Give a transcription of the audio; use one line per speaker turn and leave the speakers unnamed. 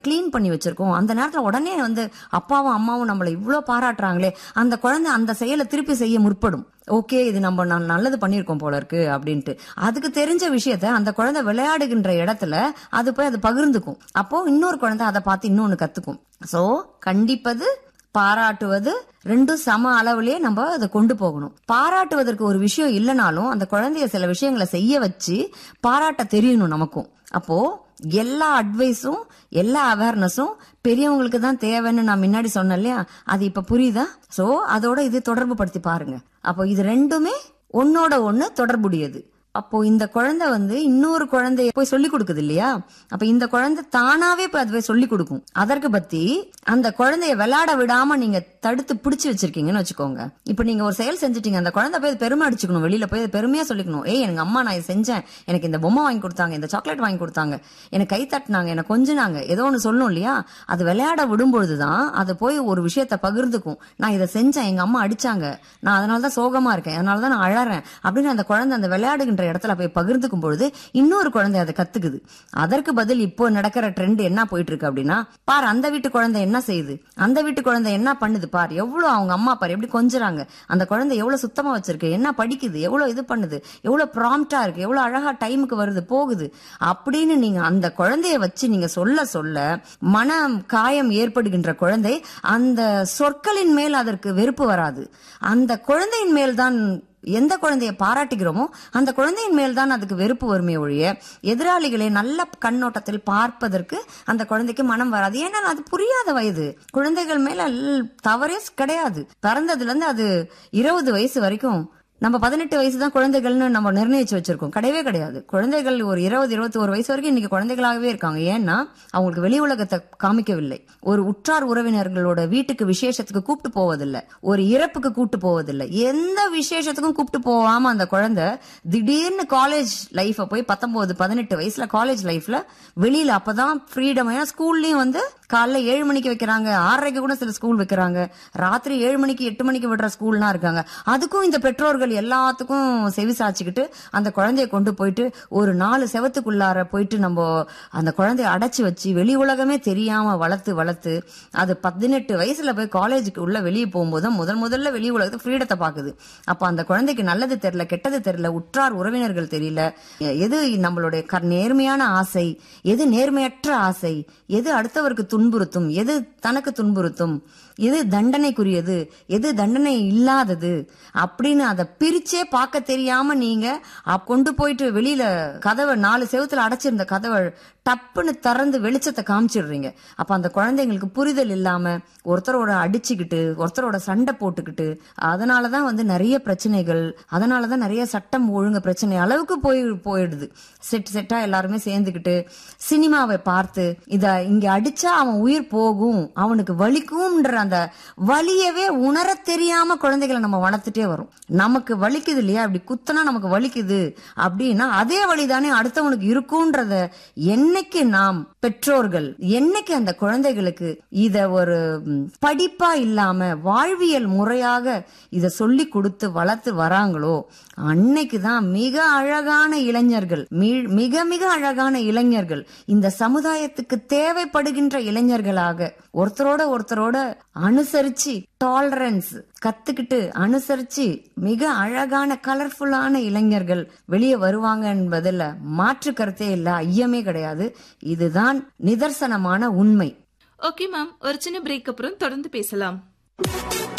clean பண்ணி வச்சிருக்கோம் அந்த நேரத்துல உடனே வந்து அப்பாவும் அம்மாவும் நம்மளை இவ்ளோ பாராட்டுறாங்களே அந்த குழந்தை அந்த செயலை திருப்பி செய்ய முற்படும் ஓகே இது நம்ம ந- நல்லது பண்ணியிருக்கோம் போல இருக்கு அப்படின்ட்டு அதுக்கு தெரிஞ்ச விஷயத்த அந்த குழந்தை விளையாடுகின்ற இடத்துல அது போய் அது பகிர்ந்துக்கும் அப்போ இன்னொரு குழந்தை அதை பார்த்து இன்னொன்னு கத்துக்கும் சோ கண்டிப்பது பாராட்டுவது ரெண்டும் சம அளவுலயே நம்ம அதை கொண்டு போகணும் பாராட்டுவதற்கு ஒரு விஷயம் இல்லைனாலும் அந்த குழந்தைய சில விஷயங்களை செய்ய வச்சு பாராட்ட தெரியணும் நமக்கும் அப்போ எல்லா அட்வைஸும் எல்லா அவேர்னஸும் பெரியவங்களுக்கு தான் தேவைன்னு நான் முன்னாடி சொன்னேன் இல்லையா அது இப்ப புரியுதா சோ அதோட இது தொடர்பு படுத்தி பாருங்க அப்போ இது ரெண்டுமே ஒன்னோட ஒண்ணு தொடர்புடையது அப்போ இந்த குழந்தை வந்து இன்னொரு குழந்தைய போய் சொல்லி கொடுக்குது இல்லையா அப்ப இந்த குழந்தை தானாவே போய் அது போய் சொல்லி கொடுக்கும் அதற்கு பத்தி அந்த குழந்தைய விளையாட விடாம நீங்க தடுத்து பிடிச்சு வச்சிருக்கீங்கன்னு வச்சுக்கோங்க இப்ப நீங்க ஒரு செயல் செஞ்சுட்டீங்க அந்த குழந்தை போய் அது பெருமை அடிச்சுக்கணும் வெளியில போய் அது பெருமையா சொல்லிக்கணும் ஏய் எனக்கு அம்மா நான் இதை செஞ்சேன் எனக்கு இந்த பொம்மை வாங்கி கொடுத்தாங்க இந்த சாக்லேட் வாங்கி கொடுத்தாங்க எனக்கு கை தட்டினாங்க எனக்கு கொஞ்சினாங்க ஏதோ ஒன்று சொல்லும் இல்லையா அது விளையாட விடும்பொழுதுதான் அது போய் ஒரு விஷயத்த பகிர்ந்துக்கும் நான் இதை செஞ்சேன் எங்க அம்மா அடிச்சாங்க நான் அதனால தான் சோகமா இருக்கேன் அதனால தான் நான் அழறேன் அப்படின்னு அந்த குழந்தை அந்த விளையாடுகின்ற இடத்துல போய் பகிர்ந்துக்கும் பொழுது இன்னொரு குழந்தை அதை கத்துக்குது அதற்கு பதில் இப்போ நடக்கிற ட்ரெண்ட் என்ன போயிட்டு இருக்கு அப்படின்னா பார் அந்த வீட்டு குழந்தை என்ன செய்யுது அந்த வீட்டு குழந்தை என்ன பண்ணுது பார் எவ்வளவு அவங்க அம்மா பார் எப்படி கொஞ்சறாங்க அந்த குழந்தை எவ்வளவு சுத்தமா வச்சிருக்கு என்ன படிக்குது எவ்வளவு இது பண்ணுது எவ்வளவு ப்ராம்ப்டா இருக்கு எவ்வளவு அழகா டைமுக்கு வருது போகுது அப்படின்னு நீங்க அந்த குழந்தைய வச்சு நீங்க சொல்ல சொல்ல மனம் காயம் ஏற்படுகின்ற குழந்தை அந்த சொற்களின் மேல் அதற்கு வெறுப்பு வராது அந்த குழந்தையின் மேல் தான் எந்த குழந்தையை பாராட்டுகிறோமோ அந்த குழந்தையின் மேல் தான் அதுக்கு வெறுப்பு வருமே ஒழிய எதிராளிகளை நல்ல கண்ணோட்டத்தில் பார்ப்பதற்கு அந்த குழந்தைக்கு மனம் வராது ஏன்னா அது புரியாத வயது குழந்தைகள் மேல அல்- தவறே கிடையாது பிறந்ததுல இருந்து அது இருபது வயசு வரைக்கும் நம்ம பதினெட்டு வயசு தான் குழந்தைகள்னு நம்ம நிர்ணயிச்சு வச்சிருக்கோம் கிடையவே கிடையாது குழந்தைகள் ஒரு இருபது இருபத்தி ஒரு வயசு வரைக்கும் இன்னைக்கு குழந்தைகளாகவே இருக்காங்க ஏன்னா அவங்களுக்கு வெளி உலகத்தை காமிக்கவில்லை ஒரு உற்றார் உறவினர்களோட வீட்டுக்கு விசேஷத்துக்கு கூப்பிட்டு போவதில்லை ஒரு இறப்புக்கு கூப்பிட்டு போவதில்லை எந்த விசேஷத்துக்கும் கூப்பிட்டு போகாம அந்த குழந்தை திடீர்னு காலேஜ் லைஃப போய் பத்தொன்பது பதினெட்டு வயசுல காலேஜ் லைஃப்ல வெளியில அப்பதான் ஃப்ரீடம் ஏன்னா ஸ்கூல்லயும் வந்து காலைல ஏழு மணிக்கு வைக்கிறாங்க ஆறரைக்கு கூட சில ஸ்கூல் வைக்கிறாங்க ராத்திரி ஏழு மணிக்கு எட்டு மணிக்கு விடுற ஸ்கூல்லாம் இருக்காங்க அதுக்கும் இந்த பெற்றோர்கள் எல்லாத்துக்கும் செவி சாய்ச்சிக்கிட்டு அந்த குழந்தைய கொண்டு போயிட்டு ஒரு நாலு செவத்துக்குள்ளார போயிட்டு நம்ம அந்த குழந்தைய அடைச்சு வச்சு வெளி உலகமே தெரியாம வளர்த்து வளர்த்து அது பதினெட்டு வயசுல போய் காலேஜுக்கு உள்ள வெளியே போகும்போது தான் முதல் முதல்ல வெளி உலகத்தை ஃப்ரீடத்தை பாக்குது அப்ப அந்த குழந்தைக்கு நல்லது தெரியல கெட்டது தெரியல உற்றார் உறவினர்கள் தெரியல எது நம்மளுடைய க- நேர்மையான ஆசை எது நேர்மையற்ற ஆசை எது அடுத்தவருக்கு துன்புறுத்தும் எது தனக்கு துன்புறுத்தும் எது தண்டனைக்குரியது எது தண்டனை இல்லாதது அப்படின்னு அதை பிரிச்சே பார்க்க தெரியாம நீங்க அப் கொண்டு போயிட்டு வெளியில கதவை நாலு செவுத்துல அடைச்சிருந்த கதவை டப்புன்னு திறந்து வெளிச்சத்தை காமிச்சிடுறீங்க அப்ப அந்த குழந்தைங்களுக்கு புரிதல் இல்லாம ஒருத்தரோட அடிச்சுக்கிட்டு ஒருத்தரோட சண்டை போட்டுக்கிட்டு அதனாலதான் வந்து நிறைய பிரச்சனைகள் அதனாலதான் நிறைய சட்டம் ஒழுங்கு பிரச்சனை அளவுக்கு போய் போயிடுது செட் செட்டா எல்லாருமே சேர்ந்துக்கிட்டு சினிமாவை பார்த்து இத இங்க அடிச்சா அவன் உயிர் போகும் அவனுக்கு வலிக்கும்ன்ற அந்த வலியவே உணர தெரியாம குழந்தைகளை நம்ம வளர்த்துட்டே வரும் நமக்கு வலிக்குது இல்லையா அப்படி குத்துனா நமக்கு வலிக்குது அப்படின்னா அதே வழிதானே அடுத்தவனுக்கு இருக்கும்ன்றத என்னைக்கு நாம் பெற்றோர்கள் என்னைக்கு அந்த குழந்தைகளுக்கு இத ஒரு ம், படிப்பா இல்லாம வாழ்வியல் முறையாக இத சொல்லி கொடுத்து வளர்த்து வராங்களோ அன்னைக்கு தான் மிக அழகான இளைஞர்கள் மீ- மிக மிக அழகான இளைஞர்கள் இந்த சமுதாயத்துக்கு தேவைப்படுகின்ற இளைஞர்களாக ஒருத்தரோட ஒருத்தரோட அனுசரிச்சு டாலரன்ஸ் கத்துக்கிட்டு அனுசரிச்சு மிக அழகான கலர்ஃபுல்லான இளைஞர்கள் வெளியே வருவாங்க என்பதுல மாற்று கருத்தே இல்ல ஐயமே கிடையாது இதுதான் நிதர்சனமான உண்மை
ஓகே மேம் ஒரு சின்ன பிரேக் அப்புறம் தொடர்ந்து பேசலாம்